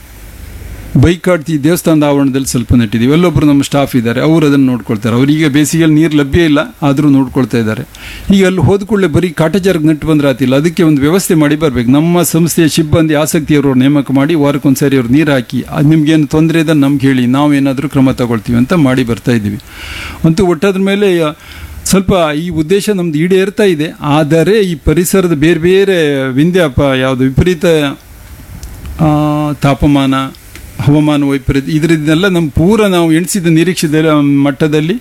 ಬೈಕಾಡ್ತಿ ದೇವಸ್ಥಾನದ ಆವರಣದಲ್ಲಿ ಸ್ವಲ್ಪ ನೆಟ್ಟಿದ್ದೀವಿ ಅಲ್ಲೊಬ್ರು ನಮ್ಮ ಸ್ಟಾಫ್ ಇದ್ದಾರೆ ಅವರು ಅದನ್ನು ನೋಡ್ಕೊಳ್ತಾರೆ ಅವರಿಗೆ ಬೇಸಿಗೆಯಲ್ಲಿ ನೀರು ಲಭ್ಯ ಇಲ್ಲ ಆದರೂ ನೋಡ್ಕೊಳ್ತಾ ಇದ್ದಾರೆ ಈಗ ಅಲ್ಲಿ ಹೋದ ಕೂಡಲೇ ಬರೀ ಕಾಟಚಾರಕ್ಕೆ ನೆಟ್ಟು ಬಂದ್ರೆ ಆತಿಲ್ಲ ಅದಕ್ಕೆ ಒಂದು ವ್ಯವಸ್ಥೆ ಮಾಡಿ ಬರಬೇಕು ನಮ್ಮ ಸಂಸ್ಥೆಯ ಸಿಬ್ಬಂದಿ ಆಸಕ್ತಿಯವರು ನೇಮಕ ಮಾಡಿ ವಾರಕ್ಕೊಂದ್ಸರಿ ಅವ್ರು ನೀರು ಹಾಕಿ ಅದು ನಿಮ್ಗೇನು ತೊಂದರೆ ಇದೆ ನಮ್ಗೆ ಹೇಳಿ ನಾವೇನಾದರೂ ಕ್ರಮ ತಗೊಳ್ತೀವಿ ಅಂತ ಮಾಡಿ ಬರ್ತಾ ಇದ್ದೀವಿ ಅಂತೂ ಒಟ್ಟಾದ್ರ ಮೇಲೆ ಆ, ಸ್ವಲ್ಪ ಈ ಉದ್ದೇಶ ನಮ್ದು ಈಡೇರ್ತಾ ಇದೆ ಆದರೆ ಈ ಪರಿಸರದ ಬೇರೆ ಬೇರೆ ವಿಂಧ್ಯಾಪ ಯಾವುದು ವಿಪರೀತ ಆ, ತಾಪಮಾನ ಹವಾಮಾನ ವೈಪರೀತ್ಯ ಇದರಿಂದೆಲ್ಲ ನಮ್ಮ ಪೂರ ನಾವು ಎಣಿಸಿದ ನಿರೀಕ್ಷಿತ ಮಟ್ಟದಲ್ಲಿ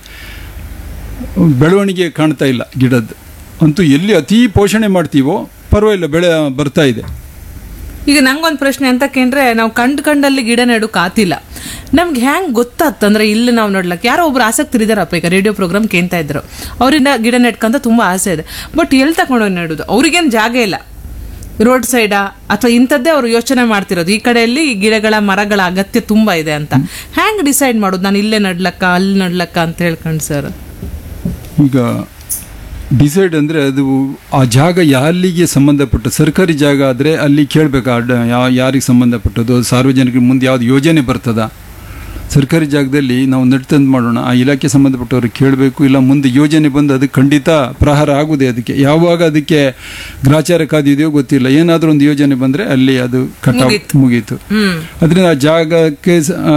ಬೆಳವಣಿಗೆ ಕಾಣ್ತಾ ಇಲ್ಲ ಗಿಡದ್ದು ಅಂತೂ ಎಲ್ಲಿ ಅತಿ ಪೋಷಣೆ ಮಾಡ್ತೀವೋ ಪರವಾಗಿಲ್ಲ ಬೆಳೆ ಬರ್ತಾ ಇದೆ ಈಗ ನಂಗೊಂದು ಪ್ರಶ್ನೆ ಅಂತ ಕೇಂದ್ರೆ ನಾವು ಕಂಡ್ ಕಂಡಲ್ಲಿ ಗಿಡ ನೆಡೋಕ್ ಆತಿಲ್ಲ ನಮ್ಗೆ ಹ್ಯಾಂಗ್ ಗೊತ್ತಾತಂದ್ರೆ ಇಲ್ಲಿ ನಾವು ನೋಡ್ಲಕ್ ಯಾರೋ ಒಬ್ರು ಆಸಕ್ತರು ಇದಾರಪ್ಪ ಈಗ ರೇಡಿಯೋ ಪ್ರೋಗ್ರಾಮ್ ಕೇಳ್ತಾ ಇದ್ರು ಅವ್ರಿಂದ ಗಿಡ ನೆಟ್ಕಂತ ತುಂಬಾ ಆಸೆ ಇದೆ ಬಟ್ ಎಲ್ಲಿ ತಗೊಂಡೋಗಿ ನೆಡೋದು ಅವ್ರಿಗೇನ್ ಜಾಗ ಇಲ್ಲ ರೋಡ್ ಸೈಡಾ ಅಥವಾ ಇಂಥದ್ದೇ ಅವ್ರು ಯೋಚನೆ ಮಾಡ್ತಿರೋದು ಈ ಕಡೆಯಲ್ಲಿ ಈ ಗಿಡಗಳ ಮರಗಳ ಅಗತ್ಯ ತುಂಬಾ ಇದೆ ಅಂತ ಹ್ಯಾಂಗ್ ಡಿಸೈಡ್ ಮಾಡೋದು ನಾನು ಇಲ್ಲೇ ನಡ್ಲಕ್ಕ ಅಲ್ಲಿ ನಡ್ಲಕ್ಕ ಅಂತ ಹೇಳ್ಕೊಂಡು ಸರ್ ಈಗ ಡಿಸೈಡ್ ಅಂದರೆ ಅದು ಆ ಜಾಗ ಯಾರಿಗೆ ಸಂಬಂಧಪಟ್ಟ ಸರ್ಕಾರಿ ಜಾಗ ಆದರೆ ಅಲ್ಲಿ ಕೇಳಬೇಕು ಯಾವ ಯಾರಿಗೆ ಸಂಬಂಧಪಟ್ಟದ್ದು ಅದು ಸಾರ್ವಜನಿಕರ ಮುಂದೆ ಯಾವ್ದು ಯೋಜನೆ ಬರ್ತದ ಸರ್ಕಾರಿ ಜಾಗದಲ್ಲಿ ನಾವು ನಡ್ತಂದು ಮಾಡೋಣ ಆ ಇಲಾಖೆ ಸಂಬಂಧಪಟ್ಟವ್ರಿಗೆ ಕೇಳಬೇಕು ಇಲ್ಲ ಮುಂದೆ ಯೋಜನೆ ಬಂದು ಅದಕ್ಕೆ ಖಂಡಿತ ಪ್ರಹಾರ ಆಗುದೇ ಅದಕ್ಕೆ ಯಾವಾಗ ಅದಕ್ಕೆ ಗ್ರಾಚಾರ ಕಾದಿದೆಯೋ ಗೊತ್ತಿಲ್ಲ ಏನಾದರೂ ಒಂದು ಯೋಜನೆ ಬಂದರೆ ಅಲ್ಲಿ ಅದು ಕಟ್ಟ ಮುಗೀತು ಹ್ಮ್ ಅದರಿಂದ ಆ ಜಾಗಕ್ಕೆ ಸ- ಆ,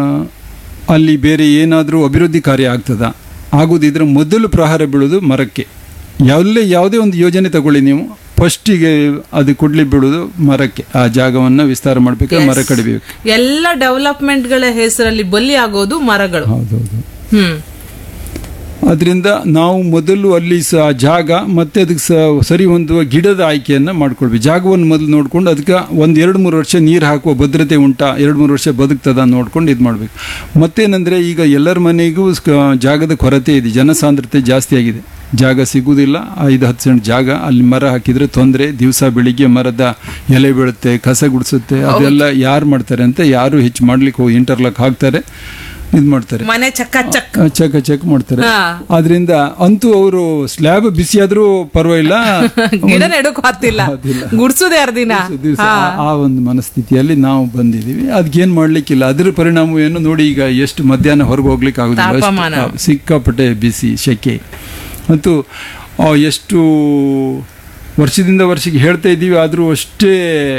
ಅಲ್ಲಿ ಬೇರೆ ಏನಾದರೂ ಅಭಿವೃದ್ಧಿ ಕಾರ್ಯ ಆಗ್ತದ ಆಗೋದಿದ್ರೆ ಮೊದಲು ಪ್ರಹಾರ ಬೀಳೋದು ಮರಕ್ಕೆ ಎಲ್ಲೇ ಯಾವುದೇ ಒಂದು ಯೋಜನೆ ತಗೊಳ್ಳಿ ನೀವು ಫಸ್ಟಿಗೆ ಅದು ಕೊಡ್ಲಿ ಬೀಳೋದು ಮರಕ್ಕೆ ಆ ಜಾಗವನ್ನು ವಿಸ್ತಾರ ಮಾಡಬೇಕಾದ್ರೆ ಮರ ಕಡಿಬೇಕು ಎಲ್ಲ ಡೆವಲಪ್ಮೆಂಟ್ಗಳ ಹೆಸರಲ್ಲಿ ಬಲಿ ಆಗೋದು ಮರಗಳು ಹೌದೌದು ಹ್ಮ್ ಅದರಿಂದ ನಾವು ಮೊದಲು ಅಲ್ಲಿ ಸ ಜಾಗ ಮತ್ತೆ ಅದಕ್ಕೆ ಸ ಸರಿ ಹೊಂದುವ ಗಿಡದ ಆಯ್ಕೆಯನ್ನು ಮಾಡ್ಕೊಳ್ಬೇಕು ಜಾಗವನ್ನು ಮೊದಲು ನೋಡ್ಕೊಂಡು ಅದಕ್ಕೆ ಒಂದು ಎರಡು ಮೂರು ವರ್ಷ ನೀರು ಹಾಕುವ ಭದ್ರತೆ ಉಂಟಾ ಎರಡು ಮೂರು ವರ್ಷ ಬದುಕ್ತದ ನೋಡ್ಕೊಂಡು ಇದು ಮಾಡಬೇಕು ಮತ್ತೇನೆಂದರೆ ಈಗ ಎಲ್ಲರ ಮನೆಗೂ ಸ್ಕ- ಜಾಗದ ಕೊರತೆ ಇದೆ ಜನಸಾಂದ್ರತೆ ಜಾಸ್ತಿ ಆಗಿದೆ ಜಾಗ ಸಿಗುವುದಿಲ್ಲ ಐದು ಹತ್ತು ಸೆಂಟ್ ಜಾಗ ಅಲ್ಲಿ ಮರ ಹಾಕಿದರೆ ತೊಂದರೆ ದಿವಸ ಬೆಳಿಗ್ಗೆ ಮರದ ಎಲೆ ಬೀಳುತ್ತೆ ಕಸ ಗುಡಿಸುತ್ತೆ ಅದೆಲ್ಲ ಯಾರು ಮಾಡ್ತಾರೆ ಅಂತ ಯಾರು ಹೆಚ್ಚು ಮಾಡ್ಲಿಕ್ಕೆ ಹೋಗಿ ಇಂಟರ್ಲಾಕ್ ಹಾಕ್ತಾರೆ ಇದು ಮಾಡ್ತಾರೆ ಮನೆ ಚಕ್ಕ ಚಕ್ ಚೆಕ್ ಚೆಕ್ ಮಾಡ್ತಾರೆ ಹಾ. ಆದ್ರಿಂದ ಅಂತೂ ಅವರು ಸ್ಲ್ಯಾಬ್ ಬಿಸಿ ಆದ್ರೂ ಪರವಾಗಿಲ್ಲ ಗಿಡ ನೆಡಕ್ ಆಗ್ತಿಲ್ಲ ಅದಿಲ್ಲ. ಗುಡ್ಸುದೇ ಅರ್ದಿನ ದಿವಸ ಆ ಒಂದು ಮನಸ್ಥಿತಿಯಲ್ಲಿ ನಾವು ಬಂದಿದೀವಿ ಅದಕ್ಕೇನ್ ಮಾಡ್ಲಿಕ್ಕಿಲ್ಲ ಅದ್ರ ಪರಿಣಾಮ ಏನು ನೋಡಿ ಈಗ ಎಷ್ಟು ಮಧ್ಯಾಹ್ನ ಹೊರಗೆ ಹೋಗ್ಲಿಕ್ಕೆ ಆಗುದಿಲ್ಲ ಅಷ್ಟು- ತಾಪಮಾನ. ಆ, ಸಿಕ್ಕಾಪಟ್ಟೆ ಬಿಸಿ ಸೆಕೆ ಮತ್ತು ಆ, ಎಷ್ಟು ವರ್ಷದಿಂದ ವರ್ಷಕ್ಕೆ ಹೇಳ್ತಾ ಇದ್ದೀವಿ ಆದರೂ ಅಷ್ಟೇ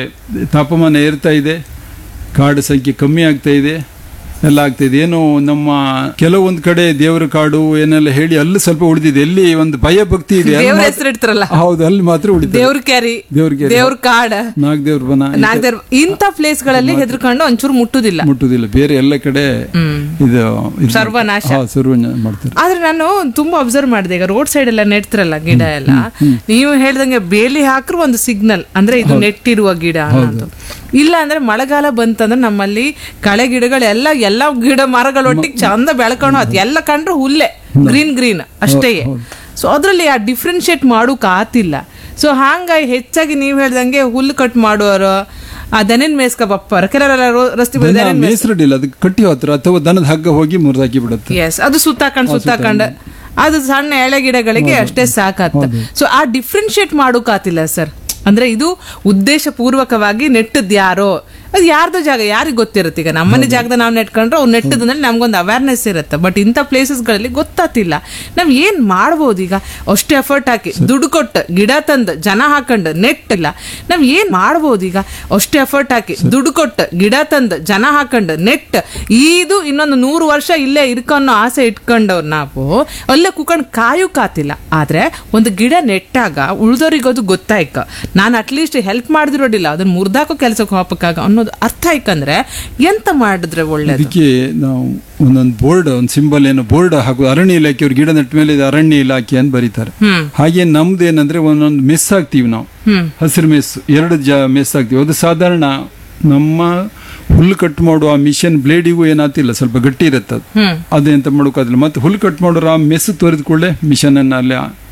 ತಾಪಮಾನ ಏರ್ತಾ ಇದೆ ಕಾಡು ಸಂಖ್ಯೆ ಕಮ್ಮಿ ಆಗ್ತಾ ಇದೆ ಎಲ್ಲ ಆಗ್ತಾ ಇದೆ ಏನೋ ನಮ್ಮ ಕೆಲವೊಂದು ಕಡೆ ದೇವರ ಕಾಡು ಏನೆಲ್ಲ ಹೇಳಿ ಅಲ್ಲಿ ಸ್ವಲ್ಪ ಉಳಿದಿದೆ ಎಲ್ಲಿ ಒಂದು ಭಯ ಭಕ್ತಿ ಇದೆ ಅಲ್ಲಿ ದೇವ್ರ ಮಾತ್ರ- ಹೆಸರು ಇಡ್ತಾರಲ್ಲ ಹೌದು ಅಲ್ಲಿ ಮಾತ್ರ ಉಳಿದಿದೆ ದೇವ್ರ ಕ್ಯಾರಿ ದೇವ್ರ ಕೆರೆ. ದೇವ್ರ ಕಾಡ ನಾಗದೇವ್ರ ಬನ ಈ ನಾಗದೇವ್ರ ಇಂಥ ಪ್ಲೇಸ್ ಗಳಲ್ಲಿ ಹೆದರ್ಕೊಂಡು ಒಂಚೂರು ಮುಟ್ಟುದಿಲ್ಲ ಮುಟ್ಟುದಿಲ್ಲ ಬೇರೆ ಎಲ್ಲ ಕಡೆ ಇದು ಇದು ಸರ್ವನಾಶ. ಹಾ, ಸರ್ವನಾಶ ಮಾಡ್ತಾರೆ ಆದ್ರೆ ನಾನು ತುಂಬಾ ಅಬ್ಸರ್ವ್ ಮಾಡಿದೆ ಈಗ ರೋಡ್ ಸೈಡ್ ಎಲ್ಲ ನೆಡ್ತಿರಲ್ಲ ಗಿಡ ಎಲ್ಲ ನೀವು ಹೇಳ್ದಂಗೆ ಬೇಲಿ ಹಾಕ್ರು ಒಂದು ಸಿಗ್ನಲ್ ಅಂದ್ರೆ ಇದು ನೆಟ್ಟಿರುವ ಗಿಡ ಅನ್ನೋದು ಇಲ್ಲ ಅಂದ್ರೆ ಮಳೆಗಾಲ ಬಂತಂದ್ರೆ ನಮ್ಮಲ್ಲಿ ಕಳೆ ಗಿಡಗಳೆಲ್ಲ ಎಲ್ಲ ಗಿಡ ಮರಗಳೊಟ್ಟಿಗೆ ಚಂದ ಬೆಳ್ಕೊಂಡು ಹೋತ್ ಎಲ್ಲ ಕಂಡ್ರೆ ಹುಲ್ಲೆ ಗ್ರೀನ್ ಗ್ರೀನ್ ಅಷ್ಟೇ ಸೊ ಅದ್ರಲ್ಲಿ ಆ ಡಿಫ್ರೆನ್ಶಿಯೇಟ್ ಮಾಡೋಕ್ ಆತಿಲ್ಲ ಸೊ ಹಾಂಗಾಗಿ ಹೆಚ್ಚಾಗಿ ನೀವು ಹೇಳ್ದಂಗೆ ಹುಲ್ಲು ಕಟ್ ಮಾಡೋರು ಆ ದನಿನ್ ಮೇಸ್ಕ ಬಪ್ಪರ ಕೆಲವರೆಲ್ಲ ರೋ- ರಸ್ತೆ ಬದಿ ದನಿನ್ ಮೇಯ್ಸ್- ಮೇಸ್ರಡಿಲ್ಲ ಅದಕ್ಕೆ ಕಟ್ಟಿ ಹತ್ರ ಅಥವಾ ದನದ ಹಗ್ಗ ಹೋಗಿ ಮುರಿದಾಕಿ ಬಿಡುತ್ತೆ ಎಸ್ ಅದು ಸುತ್ತಾಕಂಡ್ ಸುತ್ತಾಕಂಡ್ ಅದು ಸಣ್ಣ ಎಳೆ ಗಿಡಗಳಿಗೆ ಅಷ್ಟೇ ಸಾಕತ್ತ ಸೊ ಆ ಡಿಫ್ರೆನ್ಶಿಯೇಟ್ ಮಾಡೋಕಾತಿಲ್ಲ ಸರ್ ಅಂದ್ರೆ ಇದು ಉದ್ದೇಶ ಪೂರ್ವಕವಾಗಿ ನೆಟ್ಟದ್ ಯಾರೋ ಅದು ಯಾರ್ದೋ ಜಾಗ ಯಾರಿಗೆ ಗೊತ್ತಿರುತ್ತೆ ಈಗ ನಮ್ಮನೆ ಜಾಗದ ನಾವು ನೆಟ್ಕೊಂಡ್ರೆ ಅವ್ರು ನೆಟ್ಟದಂದ್ರೆ ನಮ್ಗೊಂದು ಅವೇರ್ನೆಸ್ ಇರುತ್ತೆ ಬಟ್ ಇಂಥ ಪ್ಲೇಸಸ್ಗಳಲ್ಲಿ ಗೊತ್ತಾತಿಲ್ಲ ನಾವ್ ಏನ್ ಮಾಡ್ಬೋದು ಈಗ ಅಷ್ಟು ಎಫರ್ಟ್ ಹಾಕಿ ದುಡ್ಡು ಕೊಟ್ಟು ಗಿಡ ತಂದು ಜನ ಹಾಕೊಂಡು ನೆಟ್ ಇಲ್ಲ ನಾವ್ ಏನ್ ಮಾಡ್ಬೋದು ಈಗ ಅಷ್ಟು ಎಫರ್ಟ್ ಹಾಕಿ ದುಡ್ಡು ಕೊಟ್ಟು ಗಿಡ ತಂದು ಜನ ಹಾಕೊಂಡು ನೆಟ್ ಇದು ಇನ್ನೊಂದು ನೂರು ವರ್ಷ ಇಲ್ಲೇ ಇರ್ಕನ್ನೋ ಆಸೆ ಇಟ್ಕೊಂಡವ್ರು ನಾವು ಅಲ್ಲೇ ಕುತ್ಕೊಂಡು ಕಾಯುಕಾತಿಲ್ಲ ಆದ್ರೆ ಒಂದು ಗಿಡ ನೆಟ್ಟಾಗ ಉಳ್ದೋರಿಗೆ ಅದು ಗೊತ್ತಾಯ್ಕ ನಾನು ಅಟ್ಲೀಸ್ಟ್ ಹೆಲ್ಪ್ ಮಾಡಿದಿರೋಡಿಲ್ಲ ಅದನ್ನ ಮುರ್ದಾಕೋ ಕೆಲಸಕ್ಕೆ ಹೋಗಕ್ಕಾಗ ಅನ್ನೋದು ಅರ್ಥ ಆಯ್ಕಂದ್ರೆ ಎಂತ ಮಾಡಿದ್ರೆ ಒಳ್ಳೇದು ಅದಕ್ಕೆ ನಾವು ಒಂದೊಂದು ಬೋರ್ಡ್ ಒಂದು ಸಿಂಬಲ್ ಏನು ಬೋರ್ಡ್ ಹಾಕುದು ಅರಣ್ಯ ಇಲಾಖೆಯವ್ರು ಗಿಡ ನೆಟ್ಟ ಮೇಲೆ ಇದು ಅರಣ್ಯ ಇಲಾಖೆ ಅಂತ ಬರೀತಾರೆ ಹ್ಮ್ ಹಾಗೆ ನಮ್ದು ಏನಂದ್ರೆ ಒಂದೊಂದು ಮೆಸ್ ಹಾಕ್ತೀವಿ ನಾವು ಹ್ಮ್ ಹಸಿರು ಮೆಸ್ ಎರಡು ಜ ಮೆಸ್ ಹಾಕ್ತೀವಿ ಅದು ಸಾಧಾರಣ ನಮ್ಮ ಹುಲ್ಲು ಕಟ್ ಮಾಡುವ ಮಿಷನ್ ಬ್ಲೇಡಿಗೂ ಏನಾತಿಲ್ಲ ಸ್ವಲ್ಪ ಗಟ್ಟಿ ಇರುತ್ತೆ ಅದು ಹ್ಮ್ ಅದೇ ಅಂತ ಮಾಡೋಕ್ಕಾದಿಲ್ಲ ಮತ್ತೆ ಹುಲ್ಲು ಕಟ್ ಮಾಡೋರು ಆ ಮೆಸ್ ತೋರಿದ ಕೂಡಲೇ ಮಿಷನ್ ಅನ್ನ ಅಲ್ಲಿ